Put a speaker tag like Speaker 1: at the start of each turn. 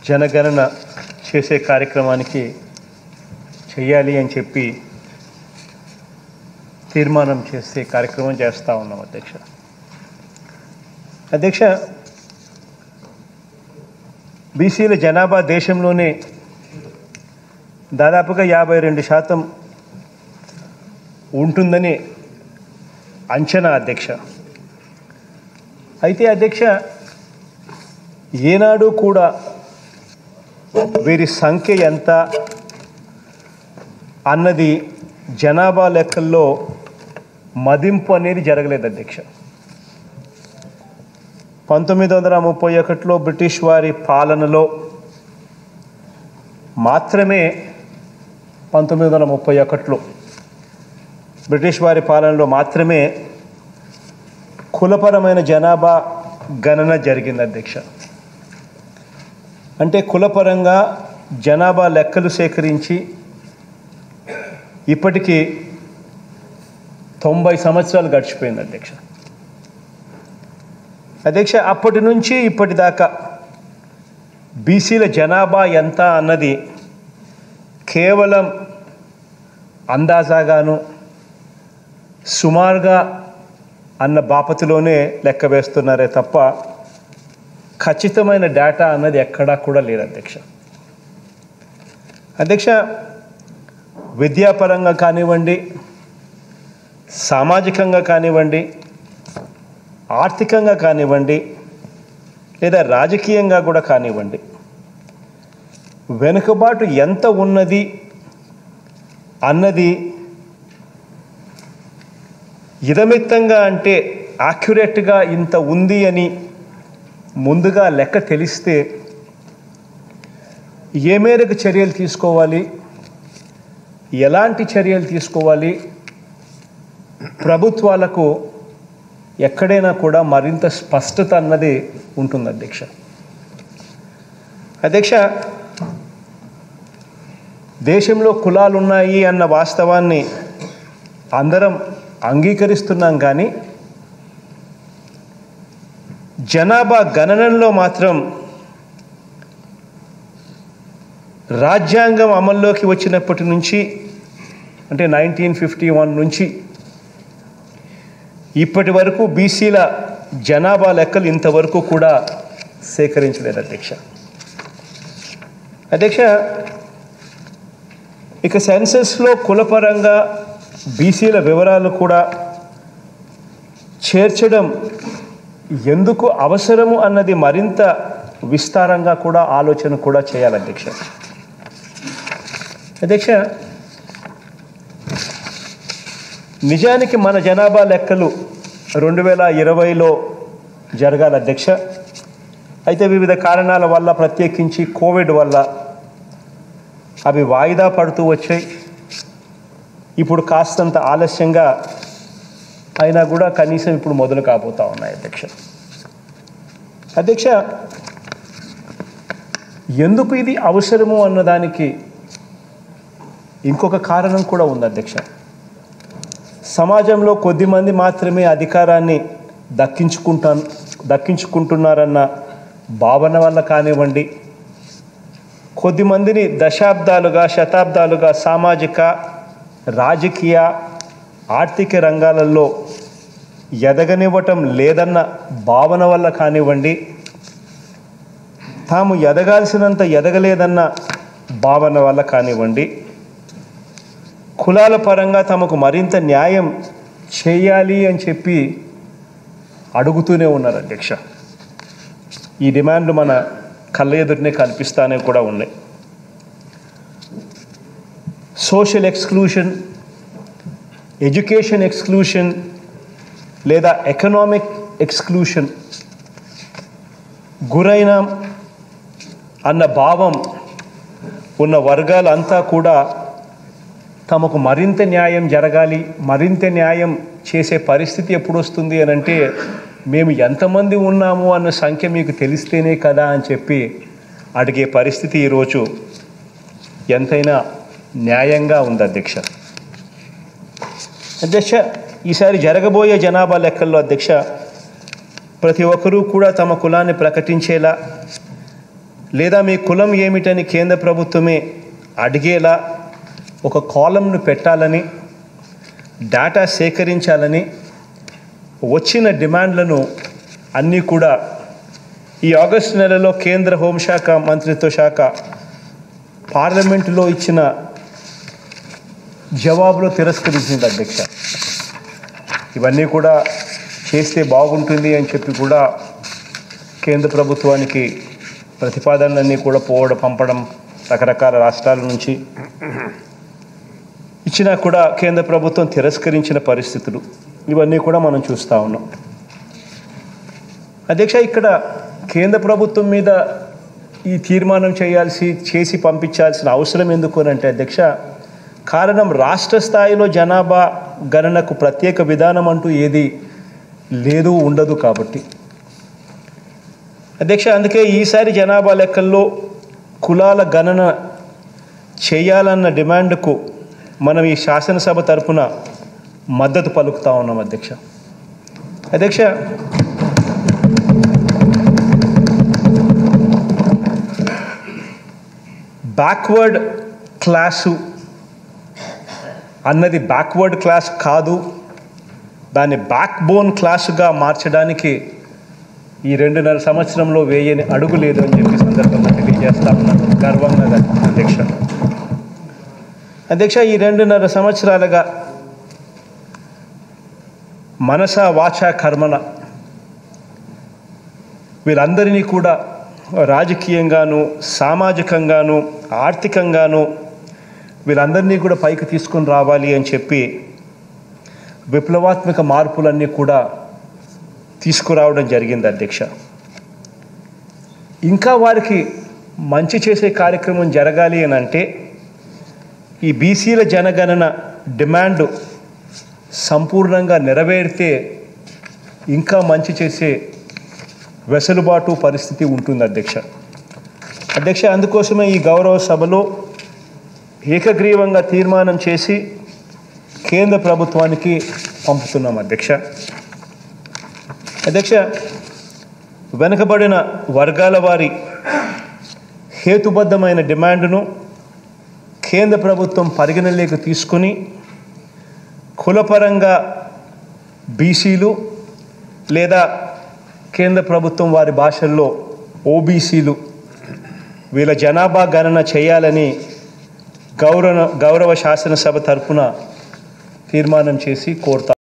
Speaker 1: జనగణన చేసే కార్యక్రమానికి చెయ్యాలి అని చెప్పి తీర్మానం చేసే కార్యక్రమం చేస్తూ ఉన్నాం అధ్యక్ష అధ్యక్ష బీసీల జనాభా దేశంలోనే దాదాపుగా యాభై రెండు శాతం ఉంటుందని అంచనా అధ్యక్ష అయితే అధ్యక్ష ఏనాడు కూడా వీరి సంఖ్య ఎంత అన్నది జనాభా లెక్కల్లో మదింపు అనేది జరగలేదు అధ్యక్ష పంతొమ్మిది వందల ముప్పై ఒకటిలో బ్రిటిష్ వారి పాలనలో మాత్రమే పంతొమ్మిది వందల ముప్పై ఒకటిలో బ్రిటిష్ వారి పాలనలో మాత్రమే కులపరమైన జనాభా గణన జరిగింది అధ్యక్ష అంటే కులపరంగా జనాభా లెక్కలు సేకరించి ఇప్పటికీ తొంభై సంవత్సరాలు గడిచిపోయింది అధ్యక్ష అధ్యక్ష అప్పటి నుంచి ఇప్పటిదాకా బీసీల జనాభా ఎంత అన్నది కేవలం అందాజాగాను సుమారుగా అన్న బాపతిలోనే లెక్క వేస్తున్నారే తప్ప ఖచ్చితమైన డేటా అన్నది ఎక్కడా కూడా లేదు అధ్యక్ష అధ్యక్ష విద్యాపరంగా కానివ్వండి సామాజికంగా కానివ్వండి ఆర్థికంగా కానివ్వండి లేదా రాజకీయంగా కూడా కానివ్వండి వెనుకబాటు ఎంత ఉన్నది అన్నది ఇదమిత్తంగా అంటే యాక్యురేట్గా ఇంత ఉంది అని ముందుగా లెక్క తెలిస్తే ఏ మేరకు చర్యలు తీసుకోవాలి ఎలాంటి చర్యలు తీసుకోవాలి ప్రభుత్వాలకు ఎక్కడైనా కూడా మరింత స్పష్టత అన్నది ఉంటుంది అధ్యక్ష అధ్యక్ష దేశంలో కులాలు ఉన్నాయి అన్న వాస్తవాన్ని అందరం అంగీకరిస్తున్నాం కానీ జనాభా గణనంలో మాత్రం రాజ్యాంగం అమల్లోకి వచ్చినప్పటి నుంచి అంటే నైన్టీన్ ఫిఫ్టీ వన్ నుంచి ఇప్పటి వరకు బీసీల జనాభా లెక్కలు ఇంతవరకు కూడా సేకరించలేదు అధ్యక్ష అధ్యక్ష ఇక సెన్సస్లో కులపరంగా బీసీల వివరాలు కూడా చేర్చడం ఎందుకు అవసరము అన్నది మరింత విస్తారంగా కూడా ఆలోచన కూడా చేయాలి అధ్యక్ష అధ్యక్ష నిజానికి మన జనాభా లెక్కలు రెండు వేల ఇరవైలో జరగాలి అధ్యక్ష అయితే వివిధ కారణాల వల్ల ప్రత్యేకించి కోవిడ్ వల్ల అవి వాయిదా పడుతూ వచ్చాయి ఇప్పుడు కాస్తంత ఆలస్యంగా అయినా కూడా కనీసం ఇప్పుడు మొదలు కాబోతా ఉన్నాయి అధ్యక్ష అధ్యక్ష ఎందుకు ఇది అవసరము అన్నదానికి ఇంకొక కారణం కూడా ఉంది అధ్యక్ష సమాజంలో కొద్దిమంది మాత్రమే అధికారాన్ని దక్కించుకుంటా దక్కించుకుంటున్నారన్న భావన వల్ల కానివ్వండి కొద్దిమందిని దశాబ్దాలుగా శతాబ్దాలుగా సామాజిక రాజకీయ ఆర్థిక రంగాలలో ఎదగనివ్వటం లేదన్న భావన వల్ల కానివ్వండి తాము ఎదగాల్సినంత ఎదగలేదన్న భావన వల్ల కానివ్వండి కులాల పరంగా తమకు మరింత న్యాయం చేయాలి అని చెప్పి అడుగుతూనే ఉన్నారు అధ్యక్ష ఈ డిమాండ్లు మన కళ్ళ ఎదుటినే కల్పిస్తానే కూడా ఉన్నాయి సోషల్ ఎక్స్క్లూషన్ ఎడ్యుకేషన్ ఎక్స్క్లూషన్ లేదా ఎకనామిక్ ఎక్స్క్లూషన్ గురైన అన్న భావం ఉన్న వర్గాలంతా కూడా తమకు మరింత న్యాయం జరగాలి మరింత న్యాయం చేసే పరిస్థితి ఎప్పుడు వస్తుంది అని అంటే మేము ఎంతమంది ఉన్నాము అన్న సంఖ్య మీకు తెలిస్తేనే కదా అని చెప్పి అడిగే పరిస్థితి ఈరోజు ఎంతైనా న్యాయంగా ఉంది అధ్యక్ష అధ్యక్ష ఈసారి జరగబోయే జనాభా లెక్కల్లో అధ్యక్ష ప్రతి ఒక్కరూ కూడా తమ కులాన్ని ప్రకటించేలా లేదా మీ కులం ఏమిటని కేంద్ర ప్రభుత్వమే అడిగేలా ఒక కాలంను పెట్టాలని డేటా సేకరించాలని వచ్చిన డిమాండ్లను అన్నీ కూడా ఈ ఆగస్టు నెలలో కేంద్ర హోంశాఖ మంత్రిత్వ శాఖ పార్లమెంటులో ఇచ్చిన జవాబులో తిరస్కరించింది అధ్యక్ష ఇవన్నీ కూడా చేస్తే బాగుంటుంది అని చెప్పి కూడా కేంద్ర ప్రభుత్వానికి ప్రతిపాదనలన్నీ కూడా పోవడం పంపడం రకరకాల రాష్ట్రాల నుంచి ఇచ్చినా కూడా కేంద్ర ప్రభుత్వం తిరస్కరించిన పరిస్థితులు ఇవన్నీ కూడా మనం చూస్తూ ఉన్నాం అధ్యక్ష ఇక్కడ కేంద్ర ప్రభుత్వం మీద ఈ తీర్మానం చేయాల్సి చేసి పంపించాల్సిన అవసరం ఎందుకు అని అంటే అధ్యక్ష కారణం రాష్ట్ర స్థాయిలో జనాభా గణనకు ప్రత్యేక విధానం అంటూ ఏది లేదు ఉండదు కాబట్టి అధ్యక్ష అందుకే ఈసారి జనాభా లెక్కల్లో కులాల గణన చేయాలన్న డిమాండ్కు మనం ఈ శాసనసభ తరపున మద్దతు పలుకుతా ఉన్నాం అధ్యక్ష అధ్యక్ష బ్యాక్వర్డ్ క్లాసు అన్నది బ్యాక్వర్డ్ క్లాస్ కాదు దాన్ని బ్యాక్ బోన్ క్లాసుగా మార్చడానికి ఈ రెండున్నర సంవత్సరంలో వేయని అడుగు లేదు అని చెప్పి సందర్భంగా తెలియజేస్తా ఉన్నాను గర్వంగా అధ్యక్ష అధ్యక్ష ఈ రెండున్నర సంవత్సరాలుగా మనస వాచ కర్మన వీళ్ళందరినీ కూడా రాజకీయంగాను సామాజికంగాను ఆర్థికంగాను వీళ్ళందరినీ కూడా పైకి తీసుకొని రావాలి అని చెప్పి విప్లవాత్మక మార్పులన్నీ కూడా తీసుకురావడం జరిగింది అధ్యక్ష ఇంకా వారికి మంచి చేసే కార్యక్రమం జరగాలి అని అంటే ఈ బీసీల జనగణన డిమాండ్ సంపూర్ణంగా నెరవేరితే ఇంకా మంచి చేసే వెసులుబాటు పరిస్థితి ఉంటుంది అధ్యక్ష అధ్యక్ష అందుకోసమే ఈ గౌరవ సభలో ఏకగ్రీవంగా తీర్మానం చేసి కేంద్ర ప్రభుత్వానికి పంపుతున్నాం అధ్యక్ష అధ్యక్ష వెనుకబడిన వర్గాల వారి హేతుబద్ధమైన డిమాండ్ను కేంద్ర ప్రభుత్వం పరిగణలోకి తీసుకుని కులపరంగా బీసీలు లేదా కేంద్ర ప్రభుత్వం వారి భాషల్లో ఓబీసీలు వీళ్ళ జనాభా గణన చేయాలని గౌరవ గౌరవ శాసనసభ తరపున తీర్మానం చేసి కోరుతా